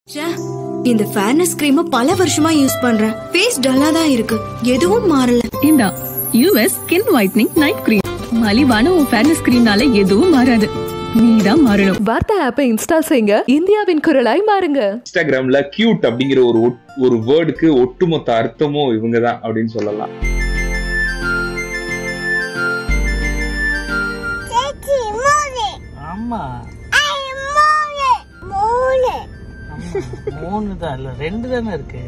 ச்சே, இந்த ஃபேர்னஸ் கிரீம பல வருஷமா யூஸ் பண்றேன் ஃபேஸ் டல்லா தான் இருக்கு எதுவும் மாறல இந்தா US skin whitening night cream மலிவான உன் ஃபேர்னஸ் கிரீம்னால எதுவும் மாறாது நீதான் மாறணும் வார்த்தா ஆப்பை இன்ஸ்டால் செய்யுங்க இந்தியாவின் குரலாய் மாறுங்க இன்ஸ்டாகிராம்ல கியூட் அப்படிங்கிற ஒரு ஒட்- ஒரு வேர்டுக்கு ஒட்டுமொத்த அர்த்தமும் இவங்க தான் அப்படின்னு சொல்லலாம் ஆமா ஆமா, மூணு தான் இல்ல ரெண்டு தானே இருக்கு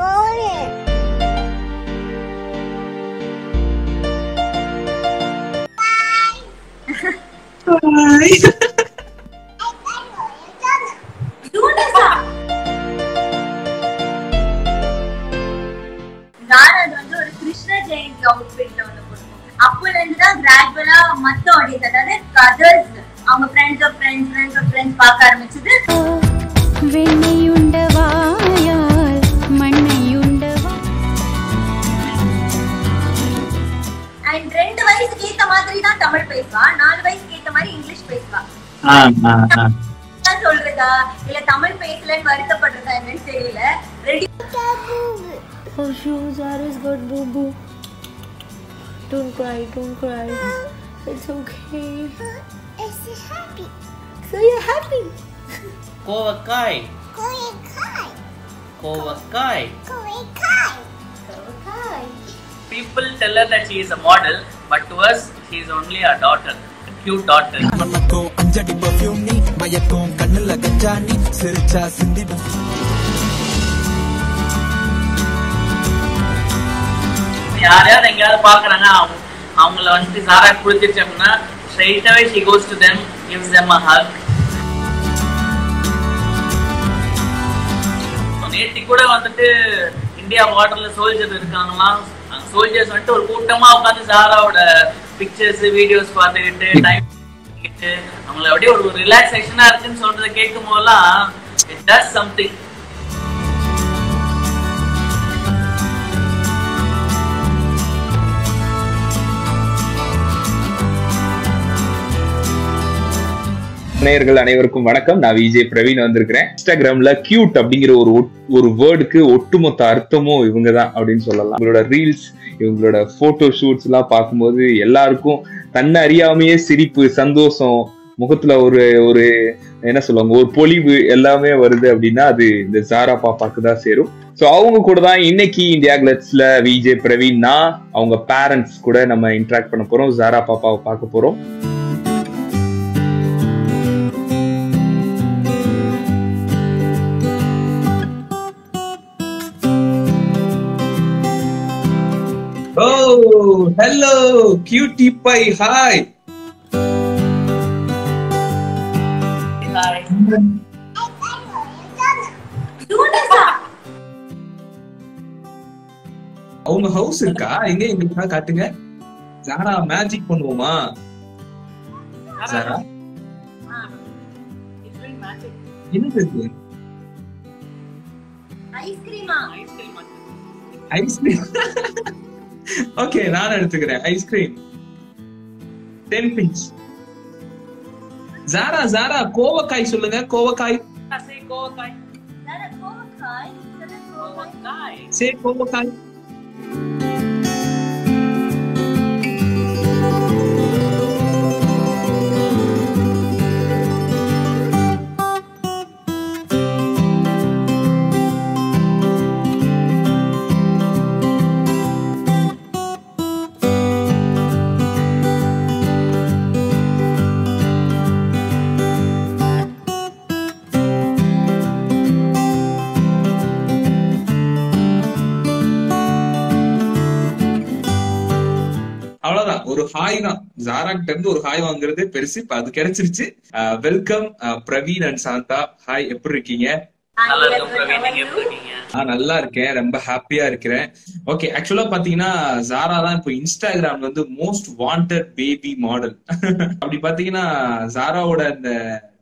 ஜாரத் வந்து ஒரு கிருஷ்ண ஜெயந்தி அவுட்ஃபிட்ல வந்து கொடுக்கும் அப்போல இருந்து தான் கிராஜுவலா மத்த ஆடியன்ஸ் அதாவது கதர்ஸ் அவங்க friends of friends friends of friends பார்க்க ஆரம்பிச்சது வெண்ணையுண்டவாயால் மண்ணையுண்டவா அண்ட் ரெண்டு வயசுக்கு ஏத்த மாதிரி தான் தமிழ் பேசுவா நாலு வயசுக்கு ஏத்த மாதிரி இங்கிலீஷ் பேசுவா தான் சொல்றதா இல்ல தமிழ் பேசலன்னு வருத்தப்படுறதா என்னன்னு தெரியல ready Oh, shoes, Zara's got boo boo. Don't cry, don't cry. It's okay. So you're happy. கோவக்காய் கோவக்காய் People tell her that she is a model, but to us, she is only a daughter, a cute daughter. மணக்கும் அஞ்சடி perfume நீ மயக்கும் கண்ணுல கஞ்சா நீ சிரிச்சா சிந்திடும் யாரையாவது எங்கேயாவது பார்க்கறாங்க அவங்க அவங்கள வந்துட்டு சாரா குளிச்சிருச்சு அப்படின்னா straight away she goes to them, gives them a hug. நேற்று கூட வந்துட்டு இந்தியா பார்டர்ல சோல்ஜர் இருக்காங்களாம் சோல்ஜர்ஸ் வந்துட்டு ஒரு கூட்டமா உட்காந்து சாராவோட பிக்சர்ஸ் வீடியோஸ் பார்த்துக்கிட்டு டைம் அவங்கள அப்படியே ஒரு ரிலாக்ஸேஷனா இருக்குன்னு சொல்றதை கேட்கும் போதெல்லாம் இட் டஸ் சம்திங் நேயர்கள் அனைவருக்கும் வணக்கம் நான் விஜய் பிரவீன் வந்திருக்கிறேன் இன்ஸ்டாகிராம்ல கியூட் அப்படிங்கிற ஒரு ஒட்- ஒரு வேர்டுக்கு ஒட்டுமொத்த அர்த்தமும் இவங்க தான் அப்படின்னு சொல்லலாம் இவங்களோட ரீல்ஸ் இவங்களோட போட்டோ ஷூட்ஸ் எல்லாம் பார்க்கும்போது எல்லாருக்கும் தன்னை அறியாமையே சிரிப்பு சந்தோஷம் முகத்துல ஒரு ஒரு என்ன சொல்லுவாங்க ஒரு பொலிவு எல்லாமே வருது அப்படின்னா அது இந்த ஜாரா பாப்பாக்கு தான் சேரும் ஸோ அவங்க கூட தான் இன்னைக்கு இந்தியா கிளட்ஸ்ல விஜய் பிரவீன் நான் அவங்க பேரண்ட்ஸ் கூட நம்ம இன்ட்ராக்ட் பண்ண போறோம் ஜாரா பாப்பாவை பார்க்க போறோம் Oh, hello, cutie pie. Hi. அவங்க ஹவுஸ் இருக்கா எங்க எங்களுக்கு காட்டுங்க ஜாரா மேஜிக் பண்ணுவோமா ஜாரா என்னது இது ஐஸ்கிரீமா ஐஸ்கிரீம் ஓகே நான் எடுத்துக்கிறேன் ice cream ten pinch Zara Zara கோவக்காய் சொல்லுங்க கோவக்காய் Say கோவக்காய் ஜாரத் கோவக்காய் ஜாரத் கோவக்காய் கோவக்காய் சே கோவக்காய் அவ்வளவுதான் ஒரு ஹாய் தான் ஜாரா கிட்ட இருந்து ஒரு ஹாய் வாங்குறதே பெருசு இப்ப அது கிடைச்சிருச்சு welcome Praveen and Shantha hi எப்படி இருக்கீங்க நல்லா இருக்கும் பிரவீன் நீங்க எப்படி இருக்கீங்க நான் நல்லா இருக்கேன் ரொம்ப ஹாப்பியா இருக்கிறேன் ஓகே ஆக்சுவலா பாத்தீங்கன்னா ஜாரா தான் இப்போ இன்ஸ்டாகிராம் வந்து மோஸ்ட் வாண்டட் பேபி மாடல் அப்படி பாத்தீங்கன்னா ஜாராவோட இந்த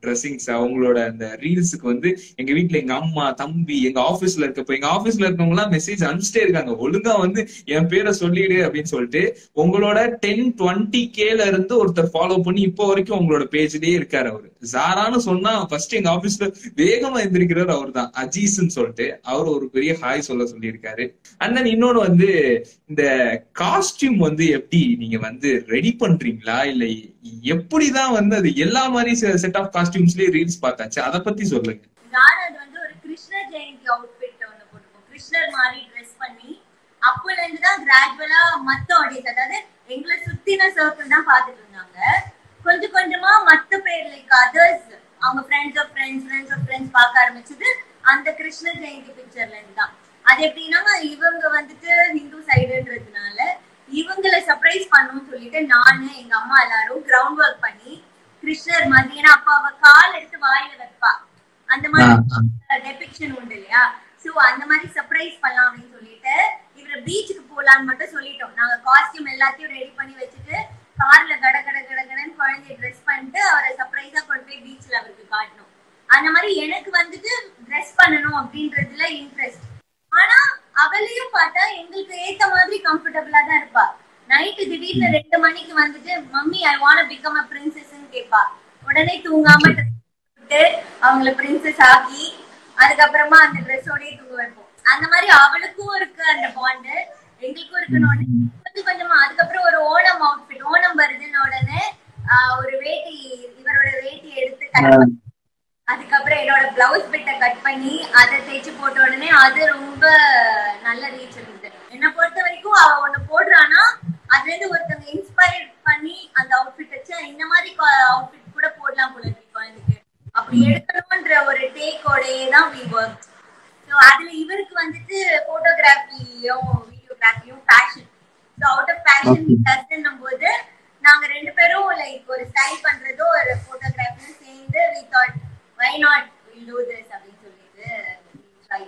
ட்ரெஸ்ஸிங்ஸ் அவங்களோட அந்த ரீல்ஸுக்கு வந்து எங்க வீட்ல எங்க அம்மா தம்பி எங்க ஆபீஸ்ல இருக்கப்ப எங்க ஆபீஸ்ல இருக்கவங்க எல்லாம் மெசேஜ் அனுப்பிச்சிட்டே இருக்காங்க ஒழுங்கா வந்து என் பேரை சொல்லிடு அப்படின்னு சொல்லிட்டு உங்களோட டென் டுவெண்ட்டி கேல இருந்து ஒருத்தர் ஃபாலோ பண்ணி இப்போ வரைக்கும் உங்களோட பேஜ்லயே இருக்காரு அவரு ஜாரான்னு சொன்னா ஃபர்ஸ்ட் எங்க ஆபீஸ்ல வேகமா எந்திரிக்கிறவர் அவர் தான் அஜீஸ்ன்னு சொல்லிட்டு அவர் ஒரு பெரிய ஹாய் சொல்ல சொல்லியிருக்காரு அண்ட் தென் இன்னொன்னு வந்து இந்த காஸ்டியூம் வந்து எப்படி நீங்க வந்து ரெடி பண்றீங்களா இல்ல எப்படிதான் வந்து அது எல்லா மாதிரி செட் ஆஃப் காஸ்டியூம்ஸ்லயே ரீல்ஸ் பார்த்தாச்சு அத பத்தி சொல்லுங்க யார் அது வந்து ஒரு கிருஷ்ண ஜெயந்தி அவுட்ஃபிட் ஒண்ணு போட்டுப்போம் கிருஷ்ணர் மாதிரி ட்ரெஸ் பண்ணி அப்போல இருந்து தான் கிராஜுவலா மத்த ஆடியன்ஸ் அதாவது எங்களை சுத்தின சர்க்கிள் தான் பாத்துட்டு இருந்தாங்க கொஞ்சம் கொஞ்சமா மத்த பேர் லைக் அதர்ஸ் அவங்க friends of friends friends of friends பார்க்க ஆரம்பிச்சது அந்த கிருஷ்ண ஜெயந்தி பிக்சர்ல இருந்து தான் அது எப்படின்னா இவங்க வந்துட்டு ஹிந்து சைடுன்றதுனால இவங்களை சர்ப்ரைஸ் பண்ணணும்னு சொல்லிட்டு நானு எங்க அம்மா எல்லாரும் கிரவுண்ட் ஒர்க் பண்ணி கிருஷ்ணர் மாதிரி ஏன்னா அப்ப அவ கால் எடுத்து வாயில வைப்பா அந்த மாதிரி டெபிக்ஷன் உண்டு இல்லையா சோ அந்த மாதிரி சர்ப்ரைஸ் பண்ணலாம் அப்படின்னு சொல்லிட்டு இவர பீச்சுக்கு போலான்னு மட்டும் சொல்லிட்டோம் நாங்க காஸ்டியூம் எல்லாத்தையும் ரெடி பண்ணி வச்சுட்டு கார்ல கட கட கட கடன்னு குழந்தைய ட்ரெஸ் பண்ணிட்டு அவரை சர்ப்ரைஸா கொண்டு போய் பீச்ல அவருக்கு காட்டணும் அந்த மாதிரி எனக்கு வந்துட்டு ட்ரெஸ் பண்ணணும் அப்படின்றதுல இன்ட்ரெஸ்ட் ஆனா அவளையும் பார்த்தா எங்களுக்கு ஏத்த மாதிரி கம்ஃபர்டபுளா தான் இருப்பா நைட்டு திடீர்னு ரெண்டு மணிக்கு வந்துட்டு mummy I want become a பிரின்சஸ்ன்னு கேட்பா உடனே தூங்காம dress போட்டு அவங்கள பிரின்சஸ் ஆக்கி அதுக்கப்புறமா அந்த ட்ரெஸ்ஸோடய தூங்க வைப்போம் அந்த மாதிரி அவளுக்கும் இருக்கு அந்த பாண்டு எங்களுக்கும் இருக்குன்னு கொஞ்சம் கொஞ்சமா அதுக்கப்புறம் ஒரு ஓணம் அவுட்ஃபிட் ஓணம் வருதுன்னு உடனே ஆஹ் ஒரு வேட்டி இவரோட வேட்டி எடுத்து cut பண்ணி அதுக்கப்புறம் என்னோட பிளவுஸ் பிட்ட கட் பண்ணி அதை தேய்ச்சி போட்ட உடனே அது ரொம்ப நல்ல ரீச் இருந்தது என்னை பொறுத்த வரைக்கும் அவ ஒண்ணு போடுறானா அதுல இருந்து ஒருத்தவங்க இன்ஸ்பயர் பண்ணி அந்த அவுட்ஃபிட் வச்சு இந்த மாதிரி அவுட்ஃபிட் கூட போடலாம் போல இருக்கு குழந்தைக்கு அப்படி எடுக்கணும்ன்ற ஒரு டேக்கோடயே தான் வி ஒர்க் ஸோ அதுல இவருக்கு வந்துட்டு போட்டோகிராஃபியும் வீடியோகிராஃபியும் passion so out of passion டஸ்ன்னும் போது நாங்க ரெண்டு பேரும் லைக் ஒரு ஸ்டைல் பண்றதோ ஒரு போட்டோகிராஃபியும் சேர்ந்து we thought why not will do this அப்படின்னு சொல்லிட்டு ட்ரை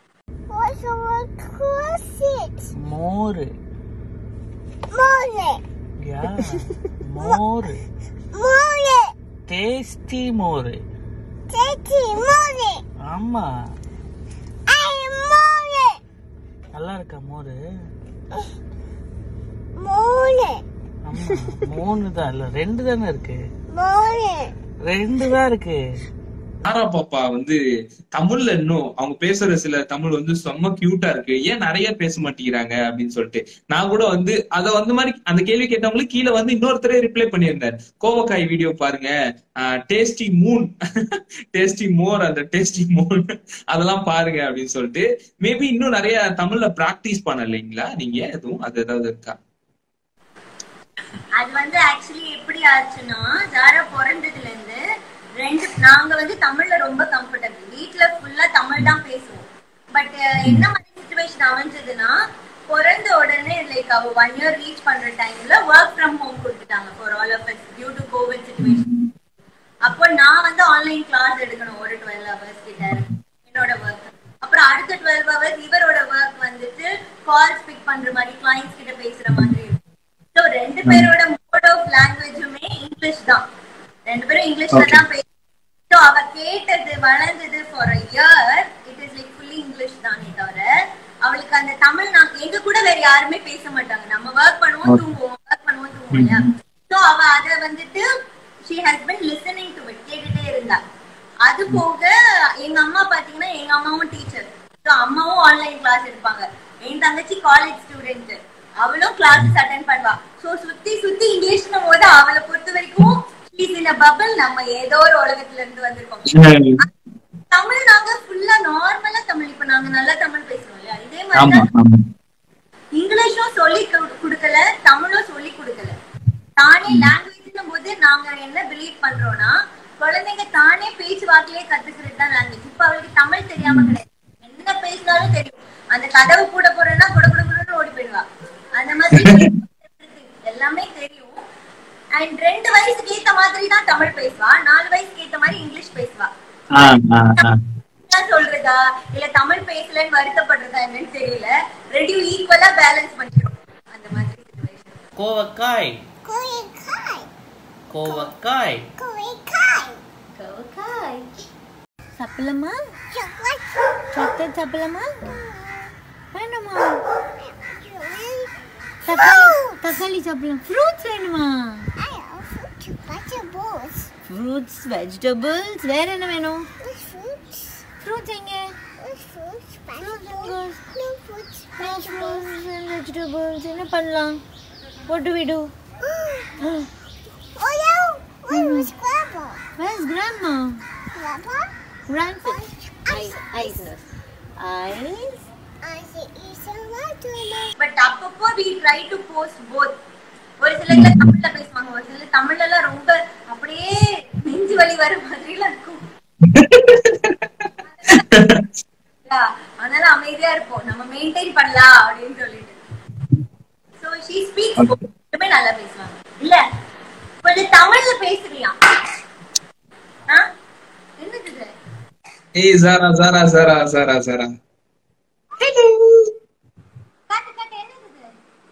What's our closet? மோரு Morning. யா மோரு Morning. டேஸ்டி மோரு Teddy, morning. ஆமா I'm morning. நல்லா இருக்கா மோரு Morning. ஆமா மூணு தான் இல்ல ரெண்டு தானே இருக்கு Morning. ரெண்டு தான் இருக்கு சாரா பாப்பா வந்து தமிழ்ல இன்னும் அவங்க பேசுற சில தமிழ் வந்து செம்ம கியூட்டா இருக்கு ஏன் நிறைய பேச மாட்டேங்கிறாங்க அப்படின்னு சொல்லிட்டு நான் கூட வந்து அத வந்து மாதிரி அந்த கேள்வி கேட்டவங்களுக்கு கீழே வந்து இன்னொருத்தரே ரிப்ளை பண்ணியிருந்தார் கோவக்காய் வீடியோ பாருங்க டேஸ்டி மூன் டேஸ்டி மோர் அந்த டேஸ்டி மூன் அதெல்லாம் பாருங்க அப்படின்னு சொல்லிட்டு மேபி இன்னும் நிறைய தமிழ்ல பிராக்டிஸ் பண்ண இல்லைங்களா நீங்க எதுவும் அது ஏதாவது இருக்கா அது வந்து ஆக்சுவலி எப்படி ஆச்சுன்னா ஜாரா பிறந்ததுல இருந்து ரெண்டு நாங்க வந்து தமிழ்ல ரொம்ப கம்ஃபர்டபிள் வீட்ல ஃபுல்லா தமிழ் தான் பேசுவோம் பட் என்ன மாதிரி சுச்சுவேஷன் அமைஞ்சதுன்னா பிறந்த உடனே லைக் அவ ஒன் இயர் ரீச் பண்ற டைம்ல ஒர்க் ஃப்ரம் ஹோம் கொடுத்துட்டாங்க for all of us due to Covid situation அப்போ நான் வந்து ஆன்லைன் கிளாஸ் எடுக்கணும் ஒரு டுவெல் ஹவர்ஸ் கிட்ட என்னோட ஒர்க் அப்புறம் அடுத்த டுவெல் ஹவர்ஸ் இவரோட ஒர்க் வந்துட்டு கால்ஸ் பிக் பண்ற மாதிரி கிளைண்ட்ஸ் கிட்ட பேசுற மாதிரி இருக்கும் ஸோ ரெண்டு பேரோட மோட் ஆஃப் லாங்குவேஜுமே இங்கிலீஷ் தான் ரெண்டு பேரும் இங்கிலீஷ்ல தான் பேச ஸோ அவ கேட்டது வளர்ந்தது for a year it is like fully English தானே தவிர அவளுக்கு அந்த தமிழ் நான் எங்க கூட வேற யாருமே பேச மாட்டாங்க நம்ம ஒர்க் பண்ணுவோம் தூங்குவோம் ஒர்க் பண்ணுவோம் தூங்குவோம் இல்லையா ஸோ அவ அத வந்துட்டு she has been listening to it கேட்டுட்டே இருந்தா அது போக எங்க அம்மா பாத்தீங்கன்னா எங்க அம்மாவும் டீச்சர் ஸோ அம்மாவும் ஆன்லைன் கிளாஸ் எடுப்பாங்க என் தங்கச்சி காலேஜ் ஸ்டூடெண்ட் அவளும் கிளாஸஸ் அட்டென்ட் பண்ணுவா ஸோ சுத்தி சுத்தி இங்கிலீஷ்னும் போது அவளை பொறுத்த வரைக்கும் ஷீஸ் இன் பபிள் நம்ம ஏதோ ஒரு உலகத்துல இருந்து வந்திருக்கோம் தமிழ் நாங்க ஃபுல்லா நார்மலா தமிழ் இப்ப நாங்க நல்லா தமிழ் பேசுறோம் இல்லையா இதே மாதிரி தான் இங்கிலீஷும் சொல்லி கு- கொடுக்கல தமிழும் சொல்லி கொடுக்கல தானே லாங்குவேஜ் போது நாங்க என்ன பிலீவ் பண்றோம்னா குழந்தைங்க தானே பேச்சு வாக்கிலே கத்துக்கிறது தான் லாங்குவேஜ் இப்ப அவளுக்கு தமிழ் தெரியாம கிடையாது என்ன பேசினாலும் தெரியும் அந்த கதவு கூட போறேன்னா குட குட குடன்னு ஓடி போயிடுவா அந்த மாதிரி எல்லாமே தெரியும் அண்ட் ரெண்டு வயசுக்கு ஏத்த மாதிரி தான் தமிழ் பேசுவா நாலு வயசுக்கு ஏத்த மாதிரி இங்கிலீஷ் பேசுவா நான் சொல்றதா இல்ல தமிழ் பேசலன்னு வருத்தப்படுறதா என்னன்னு தெரியல ரெண்டையும் ஈக்குவலா பேலன்ஸ் பண்ணிக்கிறோம் அந்த மாதிரி கோவக்காய் Koi kai. கோவக்காய் Koi kai. Okay. சாப்பிடலாமா சாக்லேட் சாப்பிடலாமா வேணுமா தக்காளி தக்காளி சாப்பிடலாம் ஃப்ரூட்ஸ் வேணுமா ஃப்ரூட்ஸ் வெஜிடபிள்ஸ் வேற என்ன வேணும் ஃப்ரூட்ஸ் எங்க வெஜிடபிள்ஸ் என்ன பண்ணலாம் what do we do Where's grandma? Grandpa? Eyes, eyes, nose. Eyes. But அப்பப்போ we try to post both ஒரு சிலர்ல தமிழ்ல பேசுவாங்க ஒரு சிலர் தமிழ்ல எல்லாம் ரொம்ப அப்படியே நெஞ்சு வலி வர மாதிரி எல்லாம் இருக்கும் Yeah, அதனால அமைதியா இருப்போம் நம்ம மெயின்டைன் பண்ணலாம் அப்படின்னு சொல்லிட்டு சோ ஷீ ஸ்பீக்ஸ் ரெண்டுமே நல்லா பேசுவாங்க இல்ல கொஞ்சம் தமிழ்ல பேசுறியா ஆ? என்னது இது ஏய் சாரா சாரா சாரா சாரா சாரா காட்டு காட்டு என்னது இது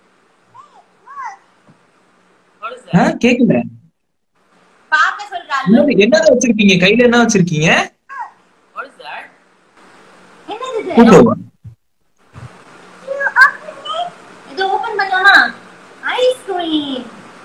ஆ, கேக்கல பாக்க சொல்றாங்க என்னது என்னது வச்சிருக்கீங்க கையில என்ன வச்சிருக்கீங்க என்னது இது கூட்டோ இது ஓபன் பண்ணலாமா ஐஸ்கிரீம்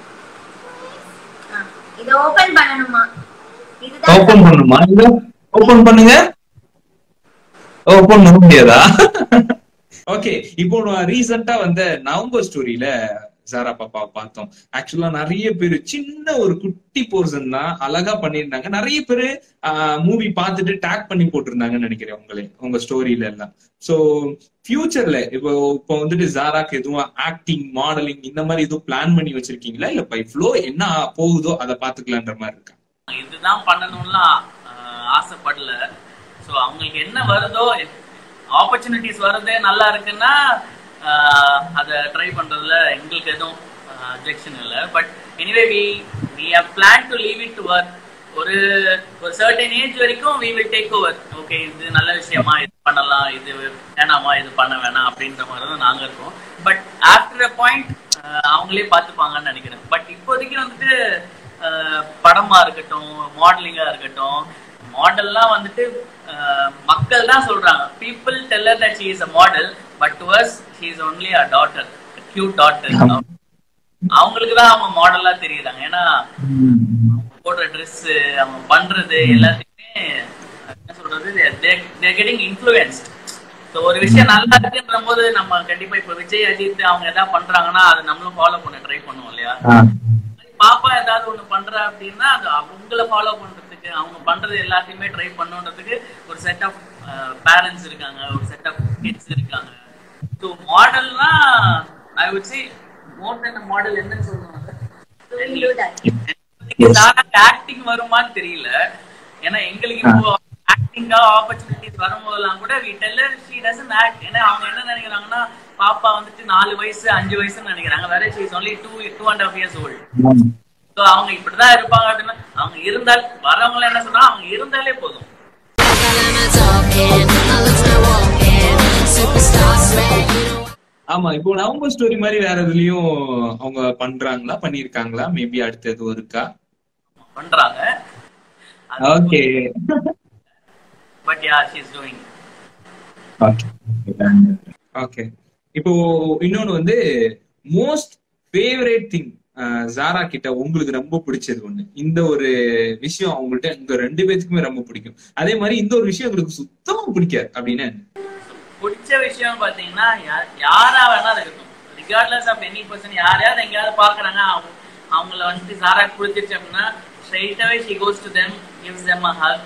இது ஓபன் பண்ணணுமா இதுதான் ஓபன் பண்ணுமா இங்க ஓபன் பண்ணுங்க ஓபன் பண்ண முடியாதா ஓகே இப்போ ரீசெண்டா வந்த நவம்பர் ஸ்டோரியில சாரா பாப்பா பார்த்தோம் ஆக்சுவலா நிறைய பேர் சின்ன ஒரு குட்டி போர்ஷன் தான் அழகா பண்ணியிருந்தாங்க நிறைய பேரு மூவி பார்த்துட்டு டேக் பண்ணி போட்டிருந்தாங்கன்னு நினைக்கிறேன் உங்களே உங்க ஸ்டோரியில எல்லாம் சோ ஃபியூச்சர்ல இப்போ இப்போ வந்துட்டு ஜாராக்கு எதுவும் ஆக்டிங் மாடலிங் இந்த மாதிரி எதுவும் பிளான் பண்ணி வச்சிருக்கீங்களா இல்ல பை ஃப்ளோ என்ன போகுதோ அதை பாத்துக்கலான்ற மாதிரி இருக்கா இதுதான் பண்ணணும்லாம் ஆஹ், ஆசைப்படல ஸோ அவங்களுக்கு என்ன வருதோ ஆப்பர்ச்சுனிட்டிஸ் வருது நல்லா இருக்குன்னா ஆஹ், அதை ட்ரை பண்றதுல எங்களுக்கு எதுவும் அப்ஜெக்ஷன் இல்லை but anyway we we have plan to leave it to work ஒரு ஒரு சர்டன் ஏஜ் வரைக்கும் we will take over okay இது நல்ல விஷயமா இது பண்ணலாம் இது வேணாமா இது பண்ண வேணாம் அப்படின்ற மாதிரி தான் நாங்க இருக்கோம் பட் ஆஃப்டர் அ பாயிண்ட் அவங்களே பார்த்துப்பாங்கன்னு நினைக்கிறேன் பட் இப்போதைக்கு வந்துட்டு அஹ், படமா இருக்கட்டும் மாடலிங்கா இருக்கட்டும் மாடல்லாம் வந்துட்டு அஹ், மக்கள் தான் சொல்றாங்க people tell her that she is a model but to us she is only a daughter cute daughter அவங்களுக்கு தான் அவங்க மாடலா தெரியுறாங்க ஏன்னா போடுற ட்ரெஸ் அவங்க பண்றது எல்லாத்தையுமே என்ன சொல்றது கெட்டிங் இன்ஃப்ளூயன்ஸ்ட் ஸோ ஒரு விஷயம் நல்லா இருக்குன்ற போது நம்ம கண்டிப்பா இப்ப விஜய் அஜித் அவங்க எதாவது பண்றாங்கன்னா அதை நம்மளும் ஃபாலோ பண்ண ட்ரை பண்ணுவோம் இல்லையா பாப்பா ஏதாவது ஒண்ணு பண்றா அப்படின்னா அது அவங்கள ஃபாலோ பண்றதுக்கு அவங்க பண்றது எல்லாத்தையுமே ட்ரை பண்ணுன்றதுக்கு ஒரு செட் ஆஃப் பேரண்ட்ஸ் இருக்காங்க ஒரு செட் ஆஃப் கிட்ஸ் இருக்காங்க ஸோ மாடல்னா I would say more than model என்னன்னு சொல்லுவாங்க ஆக்டிங் வருமான்னு தெரியல ஏன்னா எங்களுக்கு இப்போ ஆக்டிங்கா ஆப்பர்ச்சுனிட்டிஸ் வரும்போதெல்லாம் கூட we tell her she doesn't act ஏன்னா அவங்க என்ன நினைக்கிறாங்கன்னா பாப்பா வந்துட்டு நாலு வயசு அஞ்சு வயசுன்னு நினைக்கிறாங்க வேற she is only two two and half years old so அவங்க இப்படிதான் இருப்பாங்க அப்படின்னா அவங்க இருந்தால் வரவங்க என்ன சொன்னா அவங்க இருந்தாலே போதும் ஆமா இப்போ நவம்பர் ஸ்டோரி மாதிரி வேற எதுலயும் அவங்க பண்றாங்களா பண்ணிருக்காங்களா மேபி அடுத்து எதுவும் இருக்கா பண்றாங்க okay but yeah she is doing okay இப்போ இன்னொன்னு வந்து மோஸ்ட் ஃபேவரேட் திங் ஜாரா கிட்ட உங்களுக்கு ரொம்ப பிடிச்சது ஒண்ணு இந்த ஒரு விஷயம் அவங்கள்ட்ட உங்க ரெண்டு பேத்துக்குமே ரொம்ப பிடிக்கும் அதே மாதிரி இந்த ஒரு விஷயம் உங்களுக்கு சுத்தமா பிடிக்காது அப்படின்னு பிடிச்ச விஷயம் பாத்தீங்கன்னா யா- யாரா வேணா இருக்கட்டும் ரிகார்ட்லெஸ் ஆஃப் எனி பர்சன் யாரையாவது எங்கேயாவது பாக்குறாங்க அவங்க அவங்கள வந்துட்டு சாரா பிடிச்சிருச்சு அப்படின்னா ஸ்ட்ரைட்டாவே she goes to them gives them a hug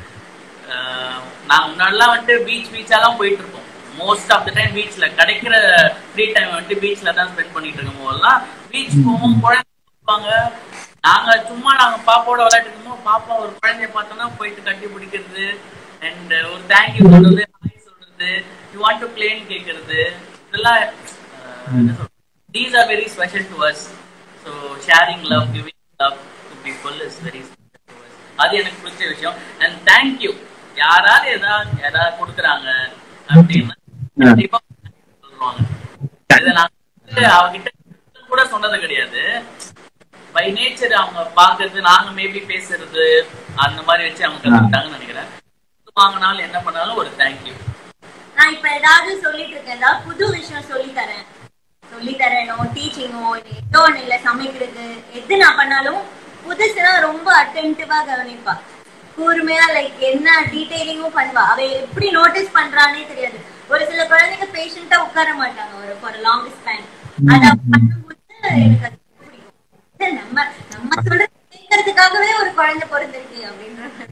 நான் முன்னாடிலாம் வந்துட்டு பீச் பீச்சாலாம் போயிட்டு இருப்போம் மோஸ்ட் ஆஃப் த டைம் பீச்ல கிடைக்கிற ஃப்ரீ டைம் வந்துட்டு பீச்ல தான் ஸ்பெண்ட் பண்ணிட்டு இருக்கும் போதெல்லாம் பீச் போவோம் குழந்தை இருப்பாங்க நாங்க சும்மா நாங்க பாப்பாவோட விளையாட்டு இருக்கும்போது பாப்பா ஒரு குழந்தைய பார்த்தோம்னா போயிட்டு கட்டி பிடிக்கிறது அண்ட் ஒரு தேங்க்யூ சொல்றது hi சொல்றது யூ வாண்ட் டு பிளேன்னு கேட்கறது இதெல்லாம் these are very special to us so sharing love giving love to people is very அது எனக்கு பிடிச்ச விஷயம் அண்ட் தேங்க்யூ யாராவது ஏதாவது ஏதாவது கொடுக்குறாங்க அப்படின்னா கண்டிப்பா சொல்லுவாங்க இதை நான் வந்து அவகிட்ட கூட சொன்னது கிடையாது பை நேச்சர் அவங்க பாக்குறது நாங்க மேபி பேசுறது அந்த மாதிரி வச்சு அவங்க கத்துக்கிட்டாங்கன்னு நினைக்கிறேன் வாங்கினாலும் என்ன பண்ணாலும் ஒரு தேங்க்யூ நான் இப்ப ஏதாவது சொல்லிட்டு இருக்கேன் ஏதாவது புது விஷயம் சொல்லி தரேன் சொல்லி தரேனோ டீச்சிங்கோ ஏதோ ஒண்ணு இல்ல சமைக்கிறது எது நான் பண்ணாலும் புதுசுனா ரொம்ப அட்டென்டிவா கவனிப்பா கூர்மையா லைக் என்ன டீடைலிங்கும் பண்ணுவா அவ எப்படி நோட்டீஸ் பண்றானே தெரியாது ஒரு சில குழந்தைங்க பேஷண்டா உட்கார மாட்டாங்க ஒரு ஃபார் லாங் ஸ்பேன் அத அவ பண்ணும்போது எனக்கு அது ரொம்ப பிடிக்கும் இது நம்ம நம்ம சொல்றது கேட்கறதுக்காகவே ஒரு குழந்தை பிறந்திருக்கு அப்படின்ற மாதிரி.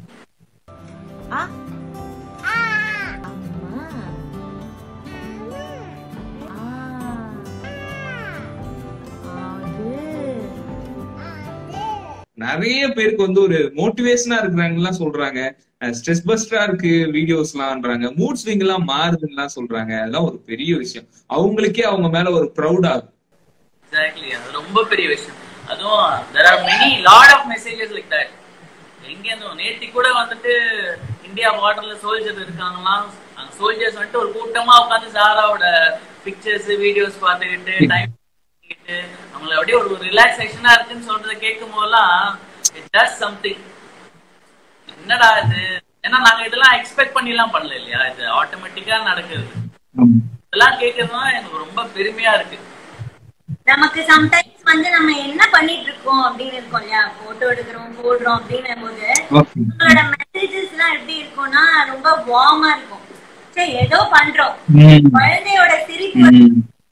நிறைய பேருக்கு வந்து ஒரு மோட்டிவேஷனா இருக்கிறாங்கலாம் சொல்றாங்க ஸ்ட்ரெஸ் பஸ்டரா இருக்கு வீடியோஸ்லாம்ன்றாங்க மூட் ஸ்விங் எல்லாம் மாறுதுன்னு சொல்றாங்க அதெல்லாம் ஒரு பெரிய விஷயம் அவங்களுக்கே அவங்க மேல ஒரு ப்ரௌட் ஆகும் எக்ஸாக்ட்லி அது ரொம்ப பெரிய விஷயம் அதுவும் there are many lot of messages like that எங்க இருந்தும் நேத்தி கூட வந்துட்டு இந்தியா பார்டர்ல சோல்ஜர் இருக்காங்களாம் அந்த சோல்ஜர்ஸ் வந்துட்டு ஒரு கூட்டமா உட்காந்து சாராவோட பிக்சர்ஸ் வீடியோஸ் பார்த்துக்கிட்டு டைம் பண்ணிக்கிட்டு அவங்கள அப்படியே ஒரு ரிலாக்ஸேஷனா இருக்குன்னு சொல்றதை கேட்கும் போதெல்லாம் இட் டஸ் சம்திங் என்னடா இது ஏன்னா நாங்க இதெல்லாம் எக்ஸ்பெக்ட் பண்ணி எல்லாம் பண்ணல இல்லையா இது ஆட்டோமேட்டிக்கா நடக்கிறது இதெல்லாம் கேட்கறதுதான் எனக்கு ரொம்ப பெருமையா இருக்கு நமக்கு சம்டைம்ஸ் வந்து நம்ம என்ன பண்ணிட்டு இருக்கோம் அப்படின்னு இருக்கோம் இல்லையா போட்டோ எடுக்கிறோம் போடுறோம் அப்படின்னும் போது உங்களோட மெசேஜஸ் எல்லாம் எப்படி இருக்கும்னா ரொம்ப வார்மா இருக்கும் சரி ஏதோ பண்றோம் குழந்தையோட சிரிப்பு வந்து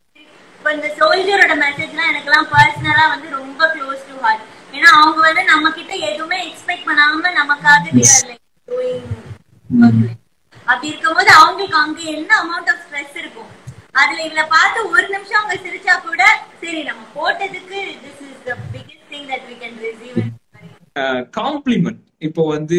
இப்ப இந்த சோல்ஜரோட மெசேஜ் எல்லாம் எனக்கு எல்லாம் பர்சனலா வந்து ரொம்ப க்ளோஸ் டு ஹார்ட் ஏன்னா அவங்க வந்து நம்ம கிட்ட எதுவுமே எக்ஸ்பெக்ட் பண்ணாம நமக்காக they are like doing work. அப்படி இருக்கும்போது அவங்களுக்கு அங்க என்ன அமௌண்ட் ஆஃப் ஸ்ட்ரெஸ் இருக்கும் அதுல இவள பார்த்து ஒரு நிமிஷம் அவங்க சிரிச்சா கூட சரி நம்ம போட்டதுக்கு this is the biggest thing that we can receive compliment இப்போ வந்து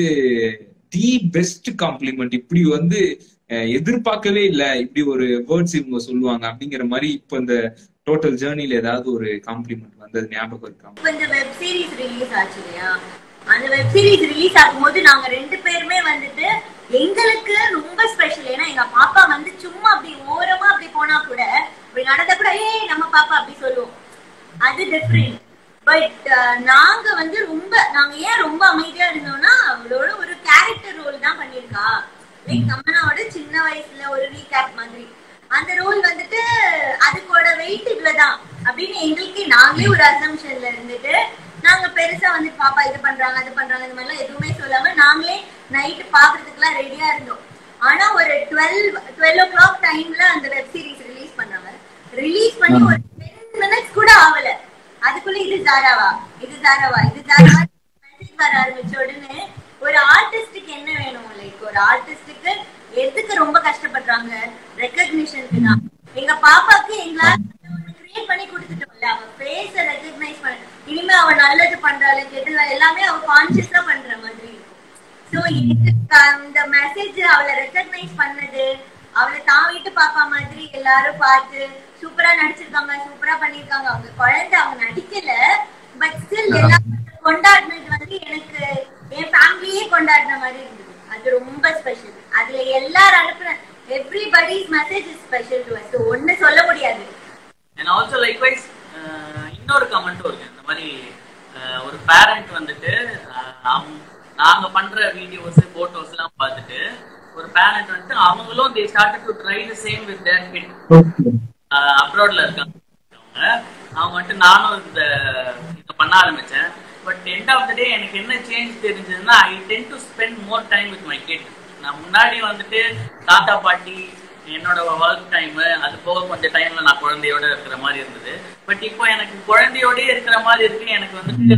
தி பெஸ்ட் காம்ப்ளிமெண்ட் இப்படி வந்து அஹ், எதிர்பார்க்கவே இல்ல இப்படி ஒரு வேர்ட்ஸ் இவங்க சொல்லுவாங்க அப்படிங்கிற மாதிரி இப்போ இந்த டோட்டல் ஜேர்னில ஏதாவது ஒரு காம்ப்ளிமெண்ட் வந்தது ஞாபகம் இருக்கா இப்ப இந்த வெப் சீரிஸ் ரிலீஸ் ஆச்சு இல்லையா அந்த வெப் சீரிஸ் ரிலீஸ் ஆகும்போது நாங்க ரெண்டு பேருமே வந்துட்டு எங்களுக்கு ரொம்ப ஸ்பெஷல் ஏன்னா எங்க பாப்பா வந்து சும்மா அப்படி ஓரமா அப்படி போனா கூட இப்படி நடந்தா கூட ஏய் நம்ம பாப்பா அப்படி சொல்லுவோம் அது டிஃப்ரெண்ட் பட் நாங்க வந்து ரொம்ப நாங்க ஏன் ரொம்ப அமைதியா இருந்தோம்னா அவளோட ஒரு கேரக்டர் ரோல் தான் பண்ணிருக்கா லைக் கமனாவோட சின்ன வயசுல ஒரு ரீகேப் மாதிரி அந்த ரோல் வந்துட்டு அதுக்கோட வெயிட் இவ்வளவுதான் அப்படின்னு எங்களுக்கு நாங்களே ஒரு அசம்ஷன்ல இருந்துட்டு நாங்க பெருசா வந்து பாப்பா இது பண்றாங்க அது பண்றாங்க இந்த மாதிரிலாம் எதுவுமே சொல்லாம நாங்களே நைட் பாக்குறதுக்குலாம் ரெடியா இருந்தோம் ஆனா ஒரு டுவெல் டுவெல் ஓ கிளாக் டைம்ல அந்த வெப் சீரிஸ் ரிலீஸ் பண்ணாங்க ரிலீஸ் பண்ணி ஒரு டென் மினிட்ஸ் கூட ஆகல அதுக்குள்ள இது ஜாராவா இது ஜாராவா இது ஜாராவா மெசேஜ் வர ஆரம்பிச்ச உடனே ஒரு ஆர்டிஸ்டுக்கு என்ன வேணும் லைக் ஒரு ஆர்டிஸ்டுக்கு எதுக்கு ரொம்ப கஷ்டப்படுறாங்க ரெக்கக்னிஷனுக்கு தான் எங்க பாப்பாக்கு எங்களால கிரியேட் பண்ணி கொடுத்துட்டோம்ல அவ ஃபேஸ ரெக்கக்னைஸ் பண்ண இனிமே அவ நல்லது பண்றாள் கெட்டதா எல்லாமே அவ கான்சியஸா பண்ற மாதிரி இருக்கும் சோ எனக்கு அந்த மெசேஜ் அவளை ரெக்கக்னைஸ் பண்ணது அவளை தான் வீட்டு பாப்பா மாதிரி எல்லாரும் பார்த்து சூப்பரா நடிச்சிருக்காங்க சூப்பரா பண்ணிருக்காங்க அவங்க குழந்தை அவங்க நடிக்கல பட் ஸ்டில் எல்லாரும் கொண்டாடினது வந்து எனக்கு என் ஃபேமிலியே கொண்டாடின மாதிரி இருந்தது அது ரொம்ப ஸ்பெஷல் அதுல எல்லாரும் அனுப்புன everybody's message is special to us ஒண்ணு சொல்ல முடியாது அண்ட் ஆல்சோ லைக்வைஸ் இன்னொரு கமெண்ட்டும் இருக்கு இந்த மாதிரி அஹ், ஒரு பேரண்ட் வந்துட்டு அஹ், அவங்க- நாங்க பண்ற வீடியோஸ் போட்டோஸ் எல்லாம் பார்த்துட்டு ஒரு பேரண்ட் வந்துட்டு அவங்களும் they start to try the same with their kid அப்ராட்ல இருக்காங்க அவங்க அவங்க வந்துட்டு நானும் இந்த இதை பண்ண ஆரம்பிச்சேன் but end of the day எனக்கு என்ன சேஞ்ச் தெரிஞ்சதுன்னா I tend to spend more time with my kid நான் முன்னாடி வந்துட்டு தாத்தா பாட்டி என்னோட ஒர்க் டைம் அது போக கொஞ்சம் டைம்ல நான் குழந்தையோட இருக்கிற மாதிரி இருந்தது பட் இப்போ எனக்கு குழந்தையோடயே இருக்கிற மாதிரி இருக்கு எனக்கு வந்துட்டு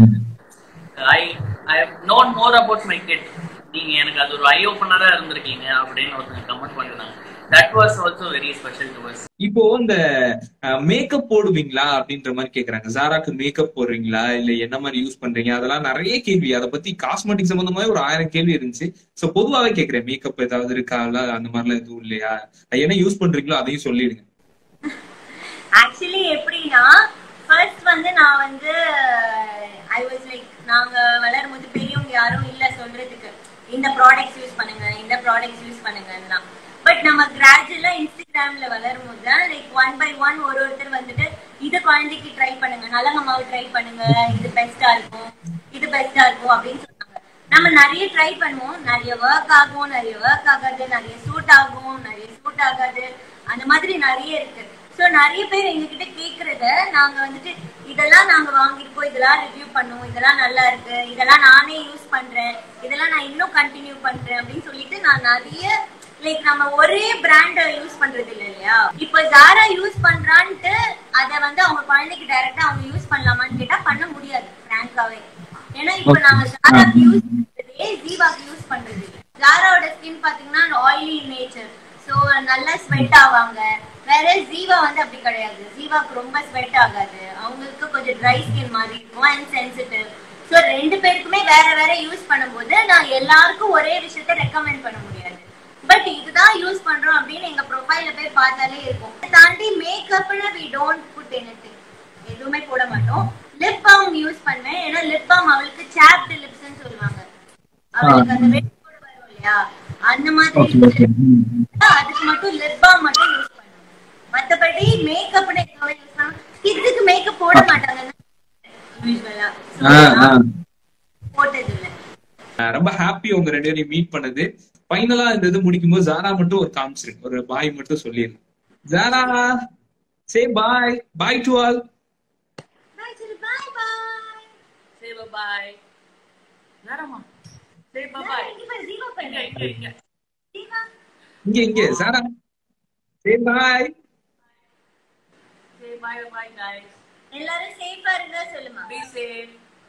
I I known more about my kid நீங்க எனக்கு அது ஒரு ஐ ஓப்பனரா இருந்திருக்கீங்க அப்படின்னு ஒருத்தங்க கமெண்ட் பண்ணிருந்தாங்க that was also very special to us இப்போ இந்த மேக்கப் போடுவீங்களா அப்படின்ற மாதிரி கேக்குறாங்க ஜாராக்கு மேக்கப் போடுறீங்களா இல்ல என்ன மாதிரி யூஸ் பண்றீங்க அதெல்லாம் நிறைய கேள்வி அதை பத்தி காஸ்மெட்டிக் சம்பந்தமா ஒரு ஆயிரம் கேள்வி இருந்துச்சு சோ பொதுவாவே கேக்குறேன் மேக்கப் ஏதாவது இருக்கா இல்ல அந்த மாதிரிலாம் எதுவும் இல்லையா என்ன யூஸ் பண்றீங்களோ அதையும் சொல்லிடுங்க ஆக்சுவலி எப்படின்னா ஃபர்ஸ்ட் வந்து நான் வந்து ஐ வாஸ் லைக் நாங்க வளரும் போது பெரியவங்க யாரும் இல்ல சொல்றதுக்கு இந்த ப்ராடக்ட்ஸ் யூஸ் பண்ணுங்க இந்த ப்ராடக்ட்ஸ் யூஸ் பண்ணுங்கன்னா பட் நம்ம கிராஜுவலா இன்ஸ்டாகிராம்ல வளரும் போது தான் லைக் ஒன் பை ஒன் ஒரு ஒருத்தர் வந்துட்டு இது குழந்தைக்கு ட்ரை பண்ணுங்க நலங்க மாவு ட்ரை பண்ணுங்க இது பெஸ்டா இருக்கும் இது பெஸ்டா இருக்கும் அப்படின்னு சொன்னாங்க நம்ம நிறைய ட்ரை பண்ணுவோம் நிறைய ஒர்க் ஆகும் நிறைய ஒர்க் ஆகாது நிறைய சூட் ஆகும் நிறைய சூட் ஆகாது அந்த மாதிரி நிறைய இருக்கு சோ நிறைய பேர் எங்ககிட்ட கேக்குறத நாங்க வந்துட்டு இதெல்லாம் நாங்க வாங்கிருக்கோம் இதெல்லாம் ரிவ்யூ பண்ணுவோம் இதெல்லாம் நல்லா இருக்கு இதெல்லாம் நானே யூஸ் பண்றேன் இதெல்லாம் நான் இன்னும் கண்டினியூ பண்றேன் அப்படின்னு சொல்லிட்டு நான் நிறைய லைக் நம்ம ஒரே பிராண்ட யூஸ் பண்றது இல்ல இல்லையா இப்போ ஜாரா யூஸ் பண்றான்ட்டு அத வந்து அவங்க குழந்தைக்கு டைரக்டா அவங்க யூஸ் பண்ணலாமான்னு கேட்டா பண்ண முடியாது பிராங்காவே ஏன்னா இப்போ நாங்க ஜாராக்கு யூஸ் பண்றதே ஜீவாக்கு யூஸ் பண்றது இல்ல ஜாராவோட ஸ்கின் பாத்தீங்கன்னா ஆயிலி நேச்சர் சோ நல்லா ஸ்வெட் ஆவாங்க வேற ஜீவா வந்து அப்படி கிடையாது ஜீவாக்கு ரொம்ப ஸ்வெட் ஆகாது அவங்களுக்கு கொஞ்சம் ட்ரை ஸ்கின் மாதிரி இருக்கும் அண்ட் சென்சிட்டிவ் சோ ரெண்டு பேருக்குமே வேற வேற யூஸ் பண்ணும்போது நான் எல்லாருக்கும் ஒரே விஷயத்த ரெக்கமெண்ட் பண்ண முடியாது பட் இதுதான் யூஸ் பண்றோம் அப்படின்னு எங்க ப்ரொஃபைல போய் பார்த்தாலே இருக்கும் இதை தாண்டி மேக்கப்னு வி டோன்ட் புட் எனிதிங் எதுவுமே போட மாட்டோம் லிப் பாம் யூஸ் பண்ணுவேன் ஏன்னா லிப் பாம் அவளுக்கு சாப்ட் லிப்ஸ்னு சொல்லுவாங்க அவளுக்கு அந்த வெட் வரும் இல்லையா அந்த மாதிரி அதுக்கு மட்டும் லிப் பாம் மட்டும் யூஸ் பண்ணுவேன் மத்தபடி மேக்கப்னு எதுவுமே யூஸ் பண்ண கிட்ஸுக்கு மேக்கப் போட மாட்டாங்க யூஸ்வலா போட்டது இல்ல நான் ரொம்ப ஹாப்பி உங்க ரெண்டு பேரையும் மீட் பண்ணது ஃபைனலா இந்த இது முடிக்கும் போது ஜாரா மட்டும் ஒரு காமிச்சிரு ஒரு பாய் மட்டும் சொல்லிடு ஜாரா சே பாய் பாய் டு ஆல் பாய் பாய் சே பாய் நேரமா சே பாய் ஜீவா இங்க இங்க இங்க ஜீவா இங்க இங்க ஜாரா சே பாய் சே பாய் பாய் guys எல்லாரும் சேஃபா இருந்தா சொல்லுமா be safe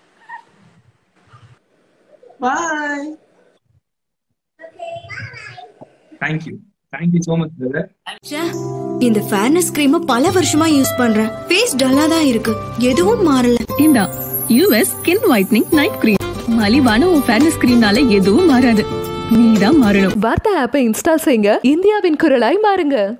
bye okay thank you thank you so much brother ச்சே, இந்த ஃபேர்னஸ் கிரீம பல வருஷமா யூஸ் பண்றேன் ஃபேஸ் டல்லா தான் இருக்கு எதுவும் மாறல இந்தா US skin whitening night cream மலிவான உன் ஃபேர்னஸ் கிரீம்னால எதுவும் மாறாது நீ தான் மாறணும் வார்த்தை ஆப்பை இன்ஸ்டால் செய்யுங்க இந்தியாவின் குரலாய் மாறுங்க